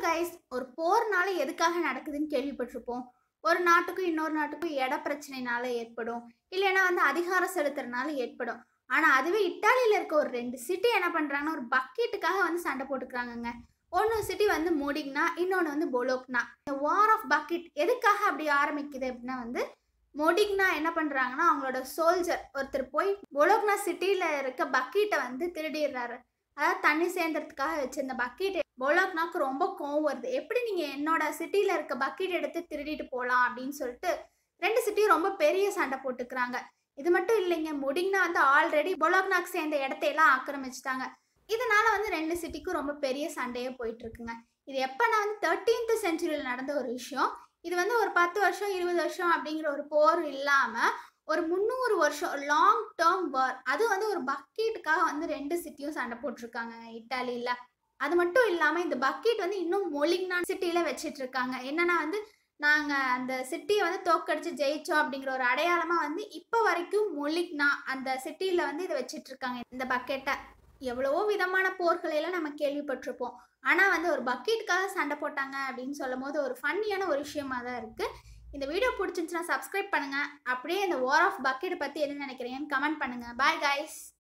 guys ஒரு போர்னால எதுக்காக நடக்குதுன்னு கேள்விப்பட்டிருப்போம் ஒரு நாட்டுக்கும் இன்னொரு நாட்டுக்கும் இட பிரச்சனைனால ஏற்படும் இல்லைன்னா வந்து அதிகாரம் செலுத்துறதுனால ஏற்படும் ஆனால் அதுவே இட்டாலியில் இருக்க ஒரு ரெண்டு சிட்டி என்ன பண்ணுறாங்கன்னா ஒரு பக்கெட்டுக்காக வந்து சண்டை போட்டுக்கிறாங்கங்க ஒன்று சிட்டி வந்து மோடிக்னா இன்னொன்று வந்து பொலோக்னா இந்த வார் ஆஃப் பக்கெட் எதுக்காக அப்படி ஆரம்பிக்குது அப்படின்னா வந்து மோடிக்னா என்ன பண்ணுறாங்கன்னா அவங்களோட சோல்ஜர் ஒருத்தர் போய் பொலோக்னா சிட்டியில் இருக்க பக்கெட்டை வந்து திருடிடுறாரு அதாவது தண்ணி சேர்ந்ததுக்காக வச்சிருந்த பக்கெட் பொலோக்னாக்கு ரொம்ப கோவம் வருது எப்படி நீங்கள் என்னோட சிட்டியில் இருக்க பக்கெட் எடுத்து திருடிட்டு போகலாம் அப்படின்னு சொல்லிட்டு ரெண்டு சிட்டியும் ரொம்ப பெரிய சண்டை போட்டுக்கிறாங்க இது மட்டும் இல்லைங்க முடிங்னா வந்து ஆல்ரெடி பொலோக்னாக்கு சேர்ந்த இடத்தையெல்லாம் ஆக்கிரமிச்சிட்டாங்க இதனால வந்து ரெண்டு சிட்டிக்கும் ரொம்ப பெரிய சண்டையே போயிட்டு இருக்குங்க இது எப்போனா வந்து தேர்ட்டீன்த் செஞ்சுரியில் நடந்த ஒரு விஷயம் இது வந்து ஒரு பத்து வருஷம் இருபது வருஷம் அப்படிங்கிற ஒரு போர் இல்லாமல் ஒரு முந்நூறு வருஷம் லாங் டேர்ம் வார் அது வந்து ஒரு பக்கெட்டுக்காக வந்து ரெண்டு சிட்டியும் சண்டை போட்டிருக்காங்க இட்டாலியில் அது மட்டும் இல்லாமல் இந்த பக்கெட் வந்து இன்னும் மொலிங்னான் சிட்டியில் வச்சிட்டு இருக்காங்க என்னன்னா வந்து நாங்கள் அந்த சிட்டியை வந்து தோக்கடிச்சு ஜெயிச்சோம் அப்படிங்கிற ஒரு அடையாளமாக வந்து இப்போ வரைக்கும் மொலிக்னா அந்த சிட்டியில் வந்து இதை வச்சிட்டு இருக்காங்க இந்த பக்கெட்டை எவ்வளவோ விதமான போர்களை எல்லாம் நம்ம கேள்விப்பட்டிருப்போம் ஆனால் வந்து ஒரு பக்கெட்டுக்காக சண்டை போட்டாங்க அப்படின்னு சொல்லும் போது ஒரு ஃபன்னியான ஒரு விஷயமா தான் இருக்குது இந்த வீடியோ பிடிச்சிருந்துச்சுன்னா சப்ஸ்கிரைப் பண்ணுங்கள் அப்படியே இந்த வார் ஆஃப் பக்கெட் பற்றி என்ன நினைக்கிறீங்கன்னு கமெண்ட் பண்ணுங்கள் பாய் கைஸ்